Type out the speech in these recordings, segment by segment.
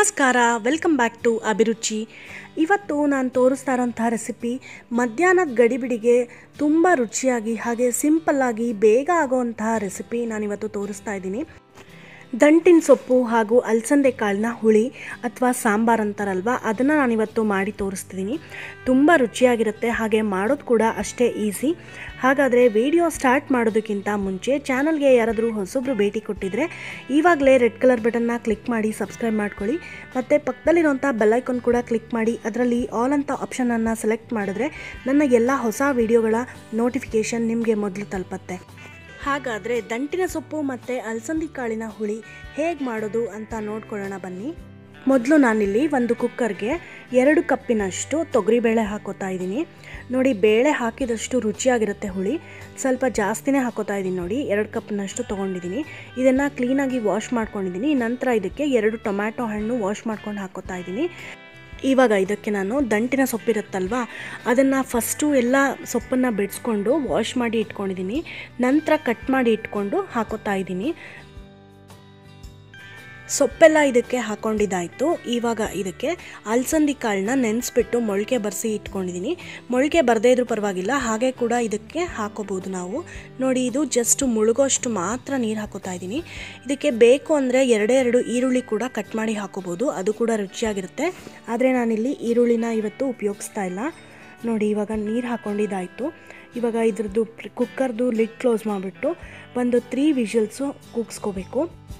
ನಮಸ್ಕಾರ welcome back to ಅಭಿರುಚಿ ಇವತ್ತು ನಾನು ತೋರಿಸ್ತಾ ಇರೋಂಥ ರೆಸಿಪಿ ಮಧ್ಯಾಹ್ನದ ಗಡಿಬಿಡಿಗೆ ತುಂಬ ರುಚಿಯಾಗಿ ಹಾಗೆ ಸಿಂಪಲ್ಲಾಗಿ ಬೇಗ ಆಗೋವಂತಹ ರೆಸಿಪಿ ನಾನಿವತ್ತು ತೋರಿಸ್ತಾ ಇದ್ದೀನಿ ದಂಟಿನ ಸೊಪ್ಪು ಹಾಗೂ ಅಲಸಂದೆ ಕಾಳಿನ ಹುಳಿ ಅಥವಾ ಸಾಂಬಾರ್ ಅಂತಾರಲ್ವ ಅದನ್ನು ನಾನಿವತ್ತು ಮಾಡಿ ತೋರಿಸ್ತಿದ್ದೀನಿ ತುಂಬ ರುಚಿಯಾಗಿರುತ್ತೆ ಹಾಗೆ ಮಾಡೋದು ಕೂಡ ಅಷ್ಟೇ ಈಸಿ ಹಾಗಾದರೆ ವಿಡಿಯೋ ಸ್ಟಾರ್ಟ್ ಮಾಡೋದಕ್ಕಿಂತ ಮುಂಚೆ ಚಾನಲ್ಗೆ ಯಾರಾದರೂ ಹೊಸೊಬ್ಬರು ಭೇಟಿ ಕೊಟ್ಟಿದ್ರೆ ಇವಾಗಲೇ ರೆಡ್ ಕಲರ್ ಬಟನ್ನ ಕ್ಲಿಕ್ ಮಾಡಿ ಸಬ್ಸ್ಕ್ರೈಬ್ ಮಾಡ್ಕೊಳ್ಳಿ ಮತ್ತು ಪಕ್ಕದಲ್ಲಿರುವಂಥ ಬೆಲ್ಲೈಕಾನ್ ಕೂಡ ಕ್ಲಿಕ್ ಮಾಡಿ ಅದರಲ್ಲಿ ಆಲ್ ಅಂತ ಆಪ್ಷನನ್ನು ಸೆಲೆಕ್ಟ್ ಮಾಡಿದ್ರೆ ನನ್ನ ಎಲ್ಲ ಹೊಸ ವಿಡಿಯೋಗಳ ನೋಟಿಫಿಕೇಷನ್ ನಿಮಗೆ ಮೊದಲು ತಲುಪತ್ತೆ ಹಾಗಾದರೆ ದಂಟಿನ ಸೊಪ್ಪು ಮತ್ತು ಅಲಸಂದಿ ಕಾಳಿನ ಹುಳಿ ಹೇಗೆ ಮಾಡೋದು ಅಂತ ನೋಡ್ಕೊಳ್ಳೋಣ ಬನ್ನಿ ಮೊದಲು ನಾನಿಲ್ಲಿ ಒಂದು ಕುಕ್ಕರ್ಗೆ ಎರಡು ಕಪ್ಪಿನಷ್ಟು ತೊಗರಿಬೇಳೆ ಹಾಕೋತಾ ಇದ್ದೀನಿ ನೋಡಿ ಬೇಳೆ ಹಾಕಿದಷ್ಟು ರುಚಿಯಾಗಿರುತ್ತೆ ಹುಳಿ ಸ್ವಲ್ಪ ಜಾಸ್ತಿನೇ ಹಾಕೋತಾ ಇದ್ದೀನಿ ನೋಡಿ ಎರಡು ಕಪ್ನಷ್ಟು ತೊಗೊಂಡಿದ್ದೀನಿ ಇದನ್ನು ಕ್ಲೀನಾಗಿ ವಾಶ್ ಮಾಡ್ಕೊಂಡಿದ್ದೀನಿ ನಂತರ ಇದಕ್ಕೆ ಎರಡು ಟೊಮ್ಯಾಟೊ ಹಣ್ಣು ವಾಶ್ ಮಾಡ್ಕೊಂಡು ಹಾಕೋತಾ ಇದ್ದೀನಿ ಇವಾಗ ಇದಕ್ಕೆ ನಾನು ದಂಟಿನ ಸೊಪ್ಪಿರುತ್ತಲ್ವ ಅದನ್ನು ಫಸ್ಟು ಎಲ್ಲ ಸೊಪ್ಪನ್ನು ಬಿಡಿಸ್ಕೊಂಡು ವಾಶ್ ಮಾಡಿ ಇಟ್ಕೊಂಡಿದ್ದೀನಿ ನಂತರ ಕಟ್ ಮಾಡಿ ಇಟ್ಕೊಂಡು ಹಾಕೋತಾ ಇದ್ದೀನಿ ಸೊಪ್ಪೆಲ್ಲ ಇದಕ್ಕೆ ಹಾಕೊಂಡಿದ್ದಾಯಿತು ಇವಾಗ ಇದಕ್ಕೆ ಅಲಸಂದಿ ಕಾಳನ್ನ ನೆನೆಸ್ಬಿಟ್ಟು ಮೊಳಕೆ ಬರೆಸಿ ಇಟ್ಕೊಂಡಿದ್ದೀನಿ ಮೊಳಕೆ ಬರದೇ ಇದ್ರೂ ಪರವಾಗಿಲ್ಲ ಹಾಗೆ ಕೂಡ ಇದಕ್ಕೆ ಹಾಕೋಬೋದು ನಾವು ನೋಡಿ ಇದು ಜಸ್ಟ್ ಮುಳುಗೋಷ್ಟು ಮಾತ್ರ ನೀರು ಹಾಕೋತಾ ಇದ್ದೀನಿ ಇದಕ್ಕೆ ಬೇಕು ಅಂದರೆ ಎರಡೇ ಎರಡು ಈರುಳ್ಳಿ ಕೂಡ ಕಟ್ ಮಾಡಿ ಹಾಕೋಬೋದು ಅದು ಕೂಡ ರುಚಿಯಾಗಿರುತ್ತೆ ಆದರೆ ನಾನಿಲ್ಲಿ ಈರುಳ್ಳಿನ ಇವತ್ತು ಉಪಯೋಗಿಸ್ತಾ ಇಲ್ಲ ನೋಡಿ ಇವಾಗ ನೀರು ಹಾಕ್ಕೊಂಡಿದ್ದಾಯಿತು ಇವಾಗ ಇದ್ರದ್ದು ಕುಕ್ಕರ್ದು ಲಿಡ್ ಕ್ಲೋಸ್ ಮಾಡಿಬಿಟ್ಟು ಒಂದು ತ್ರೀ ವಿಷಲ್ಸು ಕೂಗಿಸ್ಕೋಬೇಕು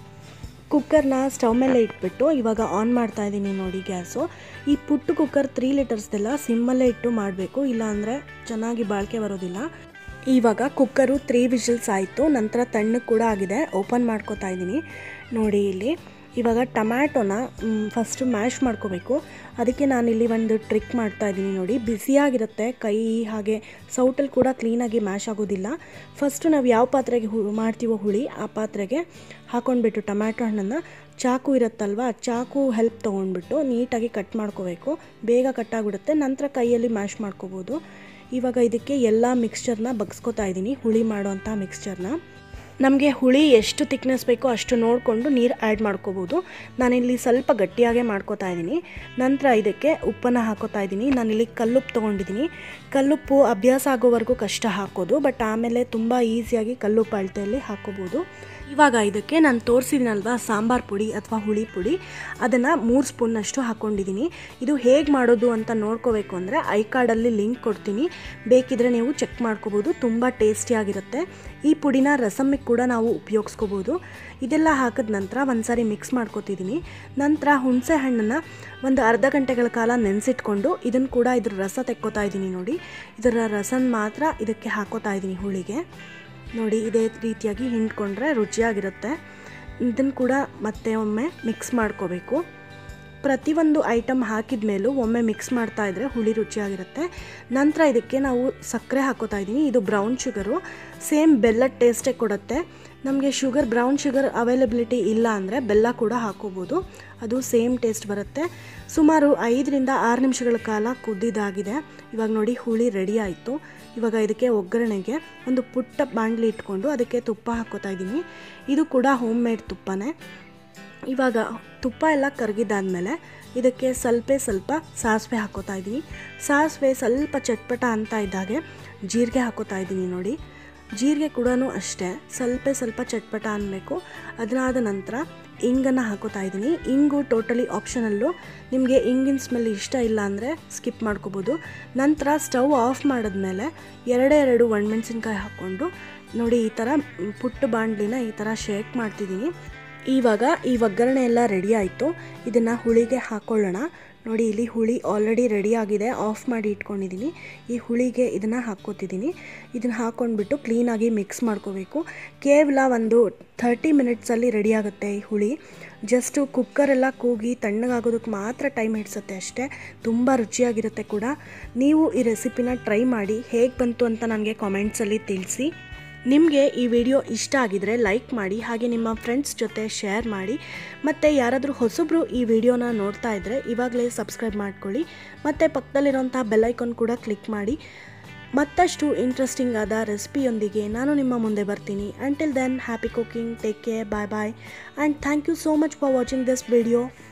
ಕುಕ್ಕರ್ನ ಸ್ಟವ್ ಮೇಲೆ ಇಟ್ಬಿಟ್ಟು ಇವಾಗ ಆನ್ ಮಾಡ್ತಾ ಇದ್ದೀನಿ ನೋಡಿ ಗ್ಯಾಸು ಈ ಪುಟ್ಟು ಕುಕ್ಕರ್ ತ್ರೀ ಲೀಟರ್ಸ್ದೆಲ್ಲ ಸಿಮ್ಮಲ್ಲೇ ಇಟ್ಟು ಮಾಡಬೇಕು ಇಲ್ಲಾಂದರೆ ಚೆನ್ನಾಗಿ ಬಾಳಿಕೆ ಬರೋದಿಲ್ಲ ಇವಾಗ ಕುಕ್ಕರು ತ್ರೀ ವಿಷಲ್ಸ್ ಆಯಿತು ನಂತರ ತಣ್ಣಗೆ ಕೂಡ ಆಗಿದೆ ಓಪನ್ ಮಾಡ್ಕೋತಾ ಇದ್ದೀನಿ ನೋಡಿ ಇಲ್ಲಿ ಇವಾಗ ಟಮ್ಯಾಟೊನ ಫಸ್ಟು ಮ್ಯಾಶ್ ಮಾಡ್ಕೋಬೇಕು ಅದಕ್ಕೆ ನಾನಿಲ್ಲಿ ಒಂದು ಟ್ರಿಕ್ ಮಾಡ್ತಾ ಇದ್ದೀನಿ ನೋಡಿ ಬಿಸಿಯಾಗಿರುತ್ತೆ ಕೈ ಹಾಗೆ ಸೌಟಲ್ಲಿ ಕೂಡ ಕ್ಲೀನಾಗಿ ಮ್ಯಾಶ್ ಆಗೋದಿಲ್ಲ ಫಸ್ಟು ನಾವು ಯಾವ ಪಾತ್ರೆಗೆ ಹು ಮಾಡ್ತೀವೋ ಹುಳಿ ಆ ಪಾತ್ರೆಗೆ ಹಾಕೊಂಡ್ಬಿಟ್ಟು ಟೊಮ್ಯಾಟೊ ಹಣ್ಣನ್ನು ಚಾಕು ಇರುತ್ತಲ್ವ ಚಾಕು ಹೆಲ್ಪ್ ತೊಗೊಂಡ್ಬಿಟ್ಟು ನೀಟಾಗಿ ಕಟ್ ಮಾಡ್ಕೋಬೇಕು ಬೇಗ ಕಟ್ಟಾಗ್ಬಿಡುತ್ತೆ ನಂತರ ಕೈಯಲ್ಲಿ ಮ್ಯಾಶ್ ಮಾಡ್ಕೋಬೋದು ಇವಾಗ ಇದಕ್ಕೆ ಎಲ್ಲ ಮಿಕ್ಸ್ಚರ್ನ ಬಗ್ಸ್ಕೊತಾ ಇದ್ದೀನಿ ಹುಳಿ ಮಾಡೋವಂಥ ಮಿಕ್ಸ್ಚರ್ನ ನಮಗೆ ಹುಳಿ ಎಷ್ಟು ತಿಕ್ನೆಸ್ ಬೇಕೋ ಅಷ್ಟು ನೋಡಿಕೊಂಡು ನೀರು ಆ್ಯಡ್ ಮಾಡ್ಕೋಬೋದು ನಾನಿಲ್ಲಿ ಸ್ವಲ್ಪ ಗಟ್ಟಿಯಾಗೇ ಮಾಡ್ಕೋತಾ ಇದ್ದೀನಿ ನಂತರ ಇದಕ್ಕೆ ಉಪ್ಪನ್ನು ಹಾಕೋತಾ ಇದ್ದೀನಿ ನಾನಿಲ್ಲಿ ಕಲ್ಲುಪ್ಪು ತೊಗೊಂಡಿದ್ದೀನಿ ಕಲ್ಲುಪ್ಪು ಅಭ್ಯಾಸ ಆಗೋವರೆಗೂ ಕಷ್ಟ ಹಾಕೋದು ಬಟ್ ಆಮೇಲೆ ತುಂಬ ಈಸಿಯಾಗಿ ಕಲ್ಲುಪ್ಪು ಅಳತೆಯಲ್ಲಿ ಹಾಕೋಬೋದು ಇವಾಗ ಇದಕ್ಕೆ ನಾನು ತೋರಿಸಿದ್ದೀನಲ್ವ ಸಾಂಬಾರು ಪುಡಿ ಅಥವಾ ಹುಳಿ ಪುಡಿ ಅದನ್ನು ಮೂರು ಸ್ಪೂನ್ನಷ್ಟು ಹಾಕ್ಕೊಂಡಿದ್ದೀನಿ ಇದು ಹೇಗೆ ಮಾಡೋದು ಅಂತ ನೋಡ್ಕೋಬೇಕು ಅಂದರೆ ಐ ಕಾರ್ಡಲ್ಲಿ ಲಿಂಕ್ ಕೊಡ್ತೀನಿ ಬೇಕಿದ್ರೆ ನೀವು ಚೆಕ್ ಮಾಡ್ಕೋಬೋದು ತುಂಬ ಟೇಸ್ಟಿಯಾಗಿರುತ್ತೆ ಈ ಪುಡಿನ ರಸಮ್ಮಿಗೆ ಕೂಡ ನಾವು ಉಪಯೋಗಿಸ್ಕೋಬೋದು ಇದೆಲ್ಲ ಹಾಕಿದ ನಂತರ ಒಂದು ಸಾರಿ ಮಿಕ್ಸ್ ಮಾಡ್ಕೋತಿದ್ದೀನಿ ನಂತರ ಹುಣಸೆ ಹಣ್ಣನ್ನು ಒಂದು ಅರ್ಧ ಗಂಟೆಗಳ ಕಾಲ ನೆನೆಸಿಟ್ಕೊಂಡು ಇದನ್ನು ಕೂಡ ಇದ್ರ ರಸ ತೆಕ್ಕೋತಾ ಇದ್ದೀನಿ ನೋಡಿ ಇದರ ರಸನ ಮಾತ್ರ ಇದಕ್ಕೆ ಹಾಕೋತಾ ಇದ್ದೀನಿ ಹುಳಿಗೆ ನೋಡಿ ಇದೇ ರೀತಿಯಾಗಿ ಹಿಂಡ್ಕೊಂಡ್ರೆ ರುಚಿಯಾಗಿರುತ್ತೆ ಇದನ್ನು ಕೂಡ ಮತ್ತೆ ಒಮ್ಮೆ ಮಿಕ್ಸ್ ಮಾಡ್ಕೋಬೇಕು ಪ್ರತಿಯೊಂದು ಐಟಮ್ ಹಾಕಿದ ಮೇಲೂ ಒಮ್ಮೆ ಮಿಕ್ಸ್ ಮಾಡ್ತಾ ಇದ್ದರೆ ಹುಳಿ ರುಚಿಯಾಗಿರುತ್ತೆ ನಂತರ ಇದಕ್ಕೆ ನಾವು ಸಕ್ಕರೆ ಹಾಕೋತಾ ಇದ್ದೀನಿ ಇದು ಬ್ರೌನ್ ಶುಗರು ಸೇಮ್ ಬೆಲ್ಲದ ಟೇಸ್ಟೇ ಕೊಡುತ್ತೆ ನಮಗೆ ಶುಗರ್ ಬ್ರೌನ್ ಶುಗರ್ ಅವೈಲಬಿಲಿಟಿ ಇಲ್ಲ ಅಂದರೆ ಬೆಲ್ಲ ಕೂಡ ಹಾಕೋಬೋದು ಅದು ಸೇಮ್ ಟೇಸ್ಟ್ ಬರುತ್ತೆ ಸುಮಾರು ಐದರಿಂದ ಆರು ನಿಮಿಷಗಳ ಕಾಲ ಕುದ್ದಿದ್ದಾಗಿದೆ ಇವಾಗ ನೋಡಿ ಹುಳಿ ರೆಡಿ ಆಯಿತು ಇವಾಗ ಇದಕ್ಕೆ ಒಗ್ಗರಣೆಗೆ ಒಂದು ಪುಟ್ಟ ಬಾಣಲಿ ಇಟ್ಕೊಂಡು ಅದಕ್ಕೆ ತುಪ್ಪ ಹಾಕೋತಾ ಇದ್ದೀನಿ ಇದು ಕೂಡ ಹೋಮ್ ಮೇಡ್ ತುಪ್ಪನೇ ಇವಾಗ ತುಪ್ಪ ಎಲ್ಲ ಕರಗಿದಾದ್ಮೇಲೆ ಇದಕ್ಕೆ ಸ್ವಲ್ಪ ಸ್ವಲ್ಪ ಸಾಸಿವೆ ಹಾಕೋತಾ ಇದ್ದೀನಿ ಸಾಸಿವೆ ಸ್ವಲ್ಪ ಚಟ್ಪಟ ಅಂತ ಇದ್ದಾಗೆ ಜೀರಿಗೆ ಹಾಕೋತಾ ಇದ್ದೀನಿ ನೋಡಿ ಜೀರಿಗೆ ಕೂಡ ಅಷ್ಟೇ ಸ್ವಲ್ಪ ಸ್ವಲ್ಪ ಚಟ್ಪಟ ಅನ್ನಬೇಕು ಅದನ್ನಾದ ನಂತರ ಇಂಗನ್ನು ಹಾಕೋತಾ ಇದ್ದೀನಿ ಇಂಗು ಟೋಟಲಿ ಆಪ್ಷನಲ್ಲು ನಿಮಗೆ ಇಂಗಿನ ಸ್ಮೆಲ್ ಇಷ್ಟ ಇಲ್ಲ ಅಂದರೆ ಸ್ಕಿಪ್ ಮಾಡ್ಕೋಬೋದು ನಂತರ ಸ್ಟವ್ ಆಫ್ ಮಾಡಿದ್ಮೇಲೆ ಎರಡೇ ಎರಡು ಒಣಮೆಣ್ಸಿನ್ಕಾಯಿ ಹಾಕ್ಕೊಂಡು ನೋಡಿ ಈ ಥರ ಪುಟ್ಟ ಬಾಣಲಿನ ಈ ಥರ ಶೇಕ್ ಮಾಡ್ತಿದ್ದೀನಿ ಇವಾಗ ಈ ಒಗ್ಗರಣೆ ಎಲ್ಲ ರೆಡಿ ಆಯಿತು ಇದನ್ನು ಹುಳಿಗೆ ಹಾಕ್ಕೊಳ್ಳೋಣ ನೋಡಿ ಇಲ್ಲಿ ಹುಳಿ ಆಲ್ರೆಡಿ ರೆಡಿ ಆಗಿದೆ ಆಫ್ ಮಾಡಿ ಇಟ್ಕೊಂಡಿದ್ದೀನಿ ಈ ಹುಳಿಗೆ ಇದನ್ನು ಹಾಕ್ಕೋತಿದ್ದೀನಿ ಇದನ್ನು ಹಾಕ್ಕೊಂಡ್ಬಿಟ್ಟು ಕ್ಲೀನಾಗಿ ಮಿಕ್ಸ್ ಮಾಡ್ಕೋಬೇಕು ಕೇವಲ ಒಂದು ಥರ್ಟಿ ಮಿನಿಟ್ಸಲ್ಲಿ ರೆಡಿ ಆಗುತ್ತೆ ಈ ಹುಳಿ ಜಸ್ಟು ಕುಕ್ಕರೆಲ್ಲ ಕೂಗಿ ತಣ್ಣಗಾಗೋದಕ್ಕೆ ಮಾತ್ರ ಟೈಮ್ ಹಿಡಿಸುತ್ತೆ ಅಷ್ಟೇ ತುಂಬ ರುಚಿಯಾಗಿರುತ್ತೆ ಕೂಡ ನೀವು ಈ ರೆಸಿಪಿನ ಟ್ರೈ ಮಾಡಿ ಹೇಗೆ ಬಂತು ಅಂತ ನನಗೆ ಕಾಮೆಂಟ್ಸಲ್ಲಿ ತಿಳಿಸಿ ನಿಮಗೆ ಈ ವಿಡಿಯೋ ಇಷ್ಟ ಆಗಿದರೆ ಲೈಕ್ ಮಾಡಿ ಹಾಗೆ ನಿಮ್ಮ ಫ್ರೆಂಡ್ಸ್ ಜೊತೆ ಶೇರ್ ಮಾಡಿ ಮತ್ತು ಯಾರಾದರೂ ಹೊಸಬ್ರು ಈ ವಿಡಿಯೋನ ನೋಡ್ತಾ ಇದ್ದರೆ ಇವಾಗಲೇ ಸಬ್ಸ್ಕ್ರೈಬ್ ಮಾಡ್ಕೊಳ್ಳಿ ಮತ್ತು ಪಕ್ಕದಲ್ಲಿರೋಂಥ ಬೆಲ್ಲೈಕಾನ್ ಕೂಡ ಕ್ಲಿಕ್ ಮಾಡಿ ಮತ್ತಷ್ಟು ಇಂಟ್ರೆಸ್ಟಿಂಗ್ ಆದ ರೆಸಿಪಿಯೊಂದಿಗೆ ನಾನು ನಿಮ್ಮ ಮುಂದೆ ಬರ್ತೀನಿ until then happy cooking take care bye bye and thank you so much for watching this video